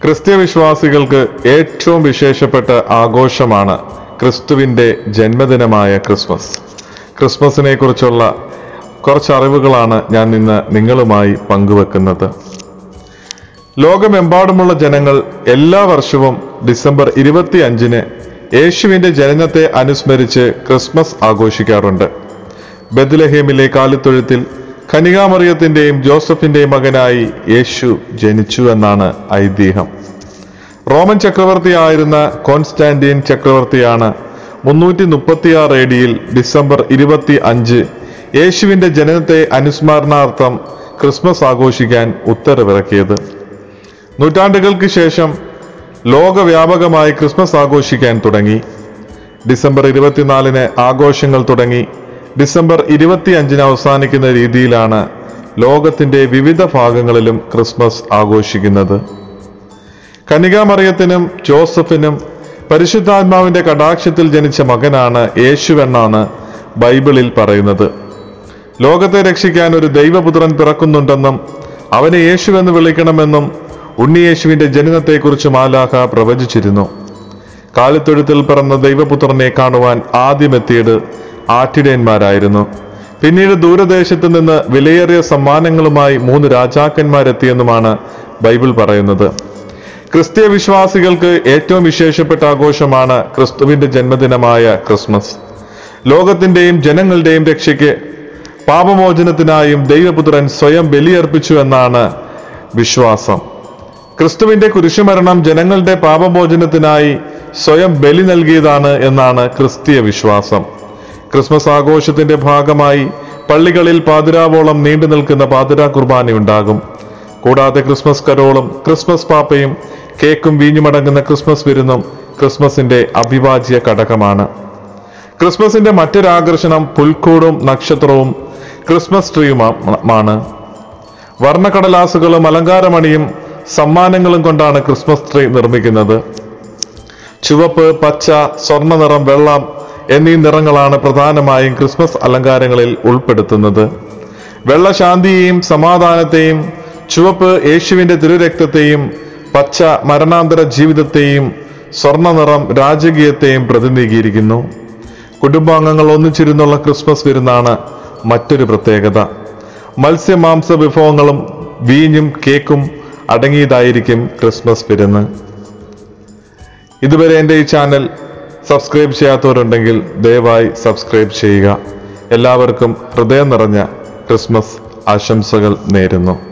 ക്രിസ്ത്യ വിശ്വാസികൾക്ക് ഏറ്റവും വിശേഷപ്പെട്ട ആഘോഷമാണ് ക്രിസ്തുവിൻ്റെ ജന്മദിനമായ ക്രിസ്മസ് ക്രിസ്മസിനെ കുറിച്ചുള്ള കുറച്ച് അറിവുകളാണ് ഞാൻ ഇന്ന് നിങ്ങളുമായി പങ്കുവെക്കുന്നത് ലോകമെമ്പാടുമുള്ള ജനങ്ങൾ എല്ലാ വർഷവും ഡിസംബർ ഇരുപത്തി അഞ്ചിന് യേശുവിന്റെ ജനനത്തെ അനുസ്മരിച്ച് ക്രിസ്മസ് ആഘോഷിക്കാറുണ്ട് ബദ്ലഹേമിലെ കാലിത്തൊഴുത്തിൽ കനികാമറിയത്തിന്റെയും ജോസഫിന്റെയും മകനായി യേശു ജനിച്ചു എന്നാണ് ഐതിഹ്യം റോമൻ ചക്രവർത്തിയായിരുന്ന കോൺസ്റ്റാന്റീൻ ചക്രവർത്തിയാണ് മുന്നൂറ്റി മുപ്പത്തിയാറ് എ ഡിയിൽ ഡിസംബർ ഇരുപത്തി അഞ്ച് യേശുവിന്റെ ജനനത്തെ അനുസ്മരണാർത്ഥം ക്രിസ്മസ് ആഘോഷിക്കാൻ ഉത്തരവിറക്കിയത് നൂറ്റാണ്ടുകൾക്ക് ശേഷം ലോകവ്യാപകമായി ക്രിസ്മസ് ആഘോഷിക്കാൻ തുടങ്ങി ഡിസംബർ ഇരുപത്തിനാലിന് ആഘോഷങ്ങൾ തുടങ്ങി ഡിസംബർ ഇരുപത്തിയഞ്ചിന് അവസാനിക്കുന്ന രീതിയിലാണ് ലോകത്തിന്റെ വിവിധ ഭാഗങ്ങളിലും ക്രിസ്മസ് ആഘോഷിക്കുന്നത് കനികാമറിയത്തിനും ജോസഫിനും പരിശുദ്ധാത്മാവിന്റെ കടാക്ഷത്തിൽ ജനിച്ച മകനാണ് യേശുവെന്നാണ് ബൈബിളിൽ പറയുന്നത് ലോകത്തെ രക്ഷിക്കാൻ ഒരു ദൈവപുത്രൻ പിറക്കുന്നുണ്ടെന്നും അവനെ യേശുവെന്ന് വിളിക്കണമെന്നും ഉണ്ണിയേശുവിന്റെ ജനനത്തെക്കുറിച്ച് മാലാഖ പ്രവചിച്ചിരുന്നു കാലിത്തൊഴുത്തിൽ പിറന്ന ദൈവപുത്രനെ കാണുവാൻ ആദ്യമെത്തിയത് ആട്ടിടയന്മാരായിരുന്നു പിന്നീട് ദൂരദേശത്ത് നിന്ന് വിലയേറിയ സമ്മാനങ്ങളുമായി മൂന്ന് രാജാക്കന്മാരെത്തിയെന്നുമാണ് ബൈബിൾ പറയുന്നത് ക്രിസ്തീയ വിശ്വാസികൾക്ക് ഏറ്റവും വിശേഷപ്പെട്ട ആഘോഷമാണ് ക്രിസ്തുവിന്റെ ജന്മദിനമായ ക്രിസ്മസ് ലോകത്തിന്റെയും ജനങ്ങളുടെയും രക്ഷയ്ക്ക് പാപമോചനത്തിനായും ദൈവപുത്രൻ സ്വയം ബലിയർപ്പിച്ചു എന്നാണ് വിശ്വാസം ക്രിസ്തുവിന്റെ കുരിശുമരണം ജനങ്ങളുടെ പാപമോചനത്തിനായി സ്വയം ബലി നൽകിയതാണ് എന്നാണ് ക്രിസ്തീയ വിശ്വാസം ക്രിസ്മസ് ആഘോഷത്തിന്റെ ഭാഗമായി പള്ളികളിൽ പാതിരാവോളം നീണ്ടു നിൽക്കുന്ന പാതിരാ കുർബാനയുണ്ടാകും കൂടാതെ ക്രിസ്മസ് കരോളും ക്രിസ്മസ് പാപ്പയും കേക്കും വീഞ്ഞുമടങ്ങുന്ന ക്രിസ്മസ് വിരുന്നും ക്രിസ്മസിന്റെ അവിഭാജ്യ ഘടകമാണ് ക്രിസ്മസിന്റെ മറ്റൊരു ആകർഷണം പുൽക്കൂടും നക്ഷത്രവും ക്രിസ്മസ് ട്രീയുമാണ് വർണ്ണക്കടലാസുകളും അലങ്കാരമണിയും സമ്മാനങ്ങളും കൊണ്ടാണ് ക്രിസ്മസ് ട്രീ നിർമ്മിക്കുന്നത് ചുവപ്പ് പച്ച സ്വർണ്ണ നിറം വെള്ളം എന്നീ നിറങ്ങളാണ് പ്രധാനമായും ക്രിസ്മസ് അലങ്കാരങ്ങളിൽ ഉൾപ്പെടുത്തുന്നത് വെള്ള ശാന്തിയെയും സമാധാനത്തെയും ചുവപ്പ് യേശുവിന്റെ തിരുരക്തത്തെയും പച്ച മരണാന്തര ജീവിതത്തെയും സ്വർണ്ണ നിറം രാജകീയത്തെയും പ്രതിനിധീകരിക്കുന്നു കുടുംബാംഗങ്ങൾ ഒന്നിച്ചിരുന്നുള്ള ക്രിസ്മസ് വിരുന്നാണ് മറ്റൊരു പ്രത്യേകത മത്സ്യമാംസ വിഭവങ്ങളും വീഞ്ഞും കേക്കും അടങ്ങിയതായിരിക്കും ക്രിസ്മസ് വിരുന്ന് ഇതുവരെ എൻ്റെ ഈ ചാനൽ സബ്സ്ക്രൈബ് ചെയ്യാത്തവരുണ്ടെങ്കിൽ ദയവായി സബ്സ്ക്രൈബ് ചെയ്യുക എല്ലാവർക്കും ഹൃദയം നിറഞ്ഞ ക്രിസ്മസ് ആശംസകൾ നേരുന്നു